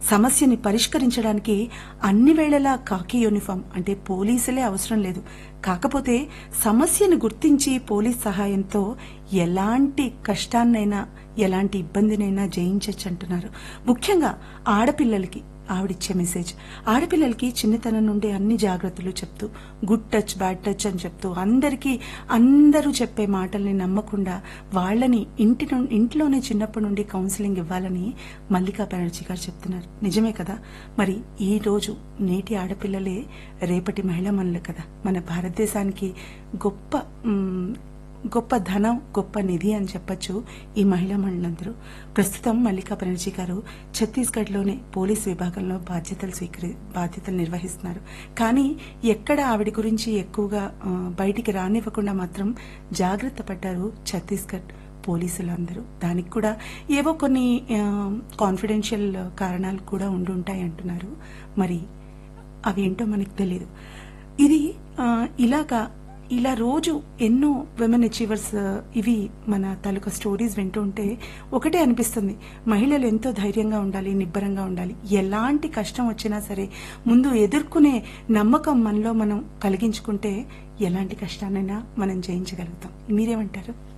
సమస్యని పరిష్కరించడానికి అన్ని వేళలా కాకి యూనిఫామ్ అంటే పోలీసులే అవసరం లేదు కాకపోతే సమస్యను గుర్తించి పోలీస్ సహాయంతో ఎలాంటి కష్టాన్నైనా ఎలాంటి ఇబ్బందినైనా జయించచ్చు అంటున్నారు ముఖ్యంగా ఆడపిల్లలకి ఆవిడిచ్చే మెసేజ్ ఆడపిల్లలకి చిన్నతనం నుండి అన్ని జాగ్రత్తలు చెప్తూ గుడ్ టచ్ బ్యాడ్ టచ్ అని చెప్తూ అందరికీ అందరూ చెప్పే మాటల్ని నమ్మకుండా వాళ్ళని ఇంటి ను- ఇంట్లోనే చిన్నప్పటి నుండి కౌన్సిలింగ్ ఇవ్వాలని మల్లికా బెనర్జీ గారు చెప్తున్నారు నిజమే కదా మరి ఈ రోజు నేటి ఆడపిల్లలే రేపటి మహిళా మనులు కదా మన భారతదేశానికి గొప్ప మ్, గొప్ప ధనం గొప్ప నిధి అని చెప్పొచ్చు ఈ మహిళా మండలందరూ ప్రస్తుతం మల్లికా బెనర్జీ గారు ఛత్తీస్గఢ్లోనే పోలీస్ విభాగంలో బాధ్యతలు స్వీకరి బాధ్యతలు నిర్వహిస్తున్నారు కానీ ఎక్కడ ఆవిడ గురించి ఎక్కువగా ఆ, బయటికి రానివ్వకుండా మాత్రం జాగ్రత్త పడ్డారు ఛత్తీస్గఢ్ పోలీసులందరూ దానికి కూడా ఏవో కొన్ని కాన్ఫిడెన్షియల్ కారణాలు కూడా ఉండుంటాయి అంటున్నారు మరి అవి ఏంటో మనకు తెలియదు ఇది ఆ, ఇలాగా ఇలా రోజు ఎన్నో విమెన్ అచీవర్స్ ఇవి మన తాలూకా స్టోరీస్ వింటూ ఉంటే ఒకటే అనిపిస్తుంది మహిళలు ఎంతో ధైర్యంగా ఉండాలి నిబ్బరంగా ఉండాలి ఎలాంటి కష్టం వచ్చినా సరే ముందు ఎదుర్కొనే నమ్మకం మనలో మనం కలిగించుకుంటే ఎలాంటి కష్టాన్నైనా మనం జయించగలుగుతాం మీరేమంటారు